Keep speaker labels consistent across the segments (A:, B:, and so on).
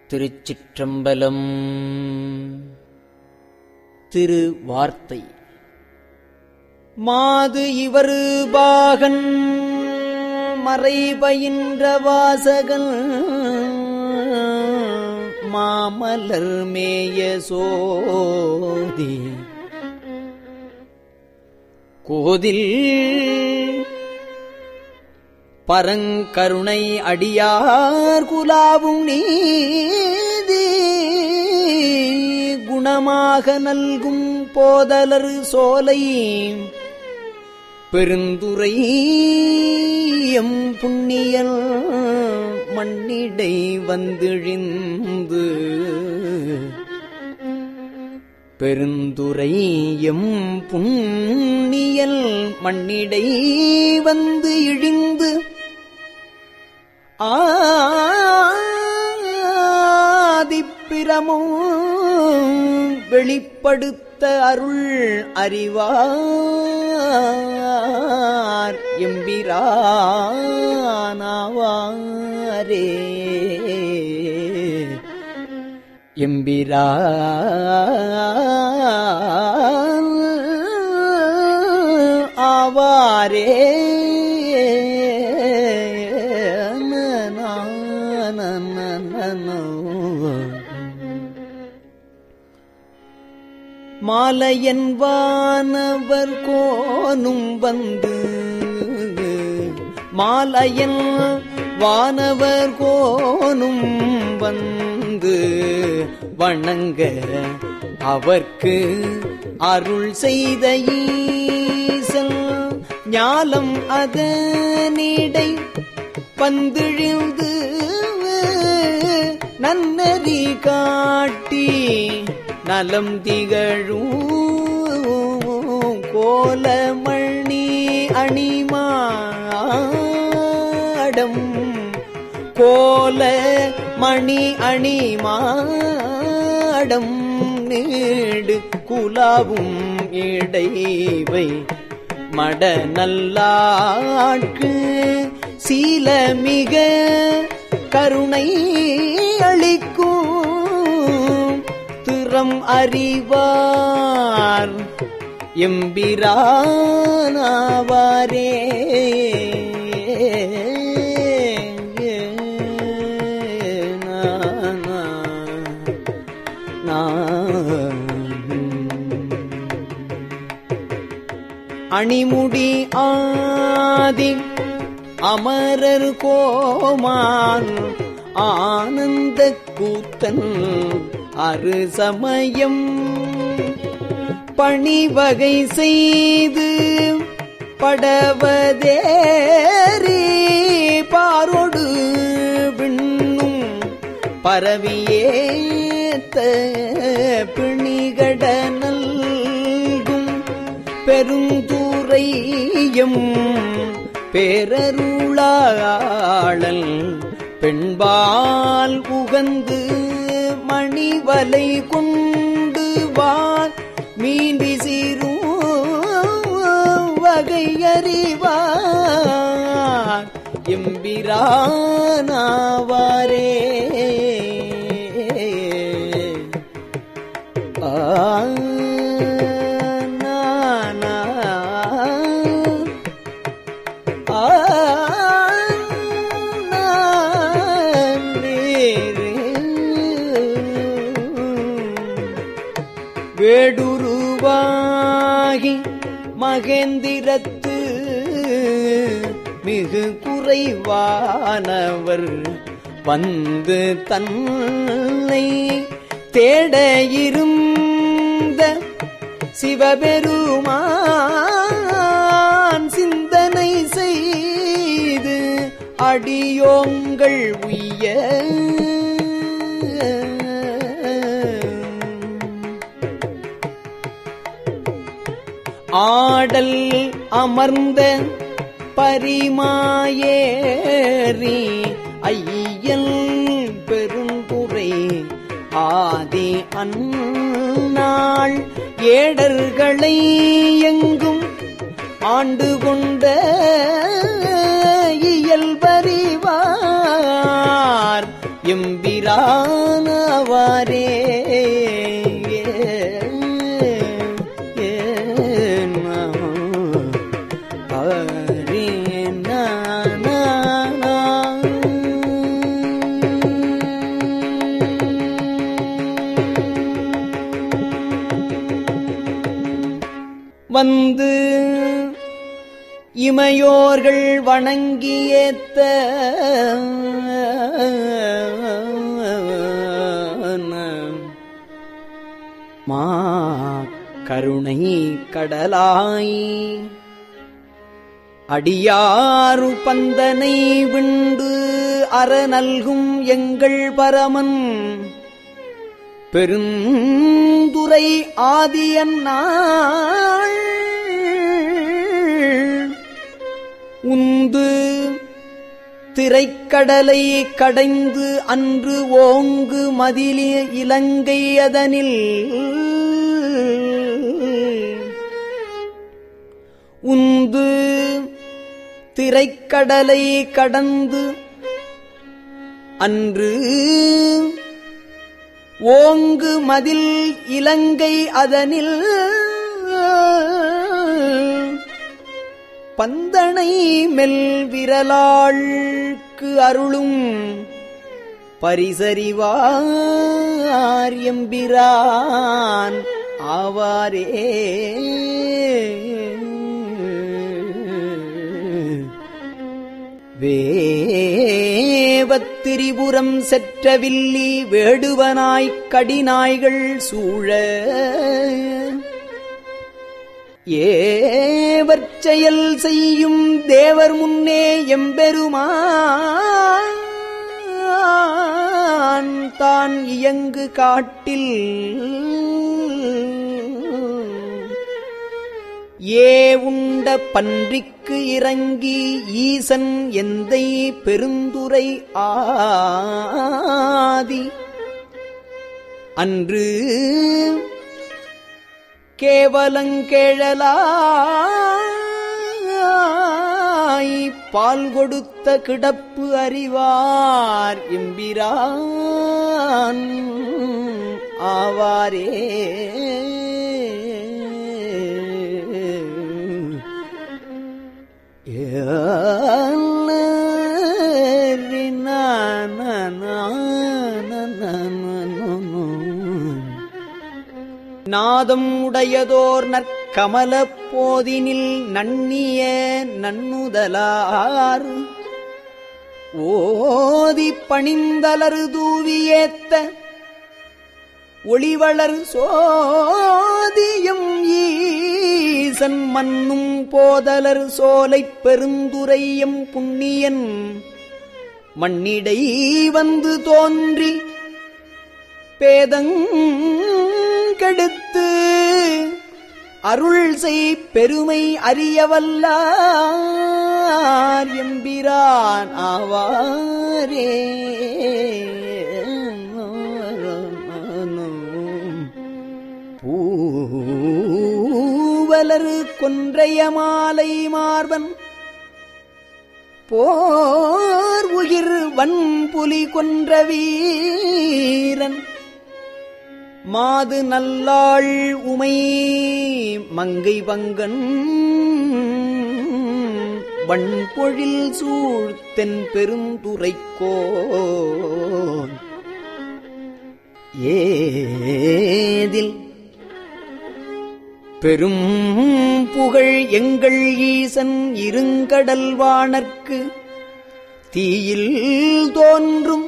A: திருச்சிற்றம்பலம் திரு வார்த்தை மாது இவரு பாகன் மறைபயின்ற வாசகன் மாமலர் மேய சோதி கோதில் பரங்கருணை அடியார் குலாவும் நீதி குணமாக நல்கும் போதலர் சோலை பெருந்துரை எம் புண்ணியல் மண்ணிடை வந்திழிந்து பெருந்துரை எம் புண்ணியல் மண்ணிடை வந்து இழிந்து ஆதிப்பிரமோ வெளிப்படுத்த அருள் அறிவார் எம்பிரானாவாரே எம்பிரான் ஆவாரே மாலையன் வானவர் கோனும் வந்து மாலையன் வானவர் கோனும் வந்து வணங்க அவர்க்கு அருள் செய்த ஈசன் ஞாலம் அதனிடை பந்திழிந்து நன்னறி காட்டி நலம் திகழும் கோலமணி அணிமாடம் கோல மணி அணிமாடம் நீடு குலாவும் இடைவை மட நல்லாட்கு சீலமிக கருணை அளிக்கும் திறம் அறிவார் எம்பிரானாவாரே அணிமுடி ஆதி அமரர் கோமான் ஆனந்த கூத்தன் அரு சமயம் பணிவகை செய்து படவதேரி பாரொடு விண்ணும் பரவியேத்த பிணிகட நல்கும் பெருந்தூரையும் பேரருளாளல் பெண்பால் உகந்து மணிவலை கொண்டு வார் மீன் விசிறும் வகை அறிவார் எம்பிரானாவாரே ஆ வேடுருவாகி மகேந்திரத்து மிகு குறைவானவர் வந்து தன்னை தேட இருந்த சிவபெருமான் சிந்தனை செய்து அடியோங்கள் உய்ய ஆடல் அமர்ந்த பரிமாயேறி ஐயல் பெருங்குறை ஆதி அந்நாள் ஏடர்களை எங்கும் ஆண்டு கொண்ட இயல்பறிவார் எம்பிரானவாரே வந்து இமையோர்கள் வணங்கியேத்த மா கருணை கடலாய் அடியாறு பந்தனை விண்டு அற நல்கும் எங்கள் பரமன் பெருந்துரை ஆதியன் நாள் உந்து திரைக்கடலை கடைந்து அன்று ஓங்கு மதிலி இலங்கை அதனில் உந்து திரைக்கடலை கடந்து அன்று ஓங்கு மதில் இலங்கை அதனில் பந்தனை மெல் விரலாள்க்கு அருளும் பரிசறிவார் எம்பிரான் ஆவாரே வேவத்திரிபுரம் செற்றவில்லி வேடுவனாய்க் கடிநாய்கள் சூழ ஏவற்செயல் செய்யும் தேவர் முன்னே எம்பெருமான் தான் இயங்கு காட்டில் ஏ உண்ட பன்றிக்கு இறங்கி ஈசன் எந்தை பெருந்துரை ஆதி அன்று கேவலங்கேழலாய் பால் கொடுத்த கிடப்பு அறிவார் எம்பிரான் ஆவாரே நாதம் உடையதோர் நற்கமல போதினில் நன்னிய நன்னுதலார் ஓதி பணிந்தலரு தூவியேத்த ஒளிவளர் சோதியம் ஈசன் மன்னும் போதலர் சோலைப் பெருந்துரையம் புண்ணியன் மண்ணிடை வந்து தோன்றி பேதங்கெடுத்து அருள் செய் பெருமை அறியவல்லார் எம்பிரான் ஆவாரே பூவலரு கொன்றைய மாலை மார்பன் போர் உயிர் வன்புலி கொன்ற வீரன் மாது நல்லாள் உமை மங்கை பங்கன் வண்பொழில் சூழ்த்தென் பெருந்துரைக்கோ ஏதில் பெரும் புகழ் எங்கள் ஈசன் இருங்கடல் வாணர்க்கு தீயில் தோன்றும்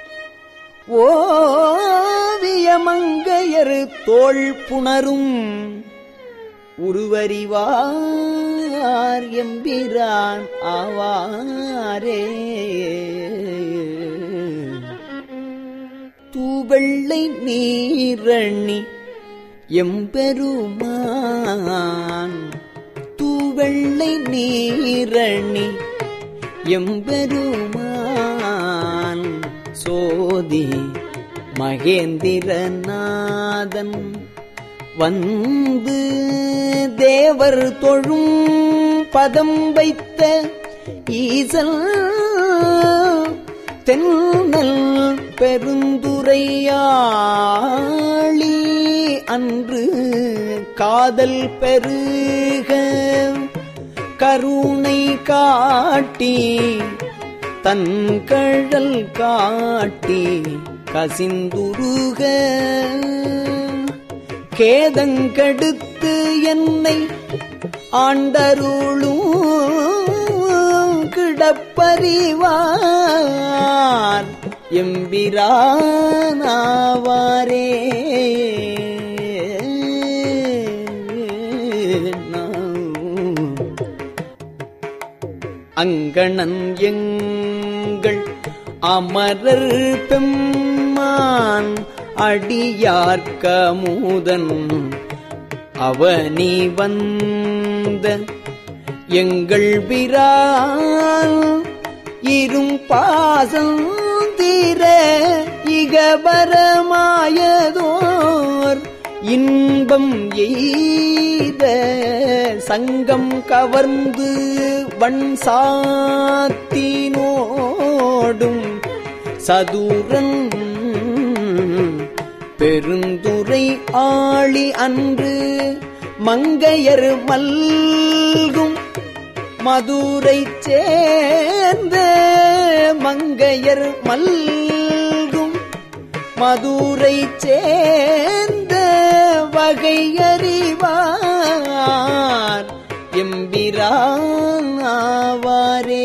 A: ஓவியமங்கையரு தோள் புணரும் உருவறிவார் எம்பிரான் ஆவாரே தூவெள்ளை நீரணி எம்பெருமான் தூவெள்ளை நீரணி எம்பெருமான் சோதி மகேந்திரநாதன் வந்து தேவர் தொழும் பதம் வைத்த ஈசல் தென்னல் பெருந்துரையாளி அன்று காதல் பெருக கருணை காட்டி தன் கழல் காட்டி கசிந்துருக கேதங்கெடுத்து என்னை ஆண்டருளும் கிடப்பறிவார் எம்பிரானாவாரே அங்கணன் எங்கள் அமரர் பெம்மான் அடியார்க்கமுதன் அவனி வந்த எங்கள் பிரான் இரும் பாசம் தீர இகபரமாயதோர் இன்பம் எய்த சங்கம் கவர்ந்து வன் சாத்தினோடும் சதுரன் பெருந்துரை ஆளி அன்று மங்கையர் மல்கும் மதுரை சேர்ந்த மங்கையர் மல்கும் மதுரை சேர்ந்த வகையறிவார் எம்பிரான் ஆவாரே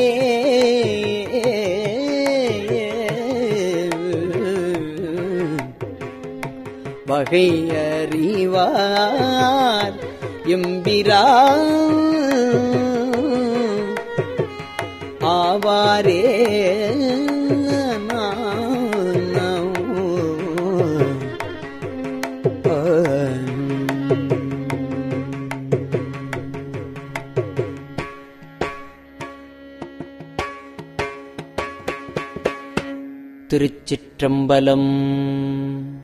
A: வகை அறிவார் எம்பிரான் ஆவாரே திருச்சிற்றம்பலம்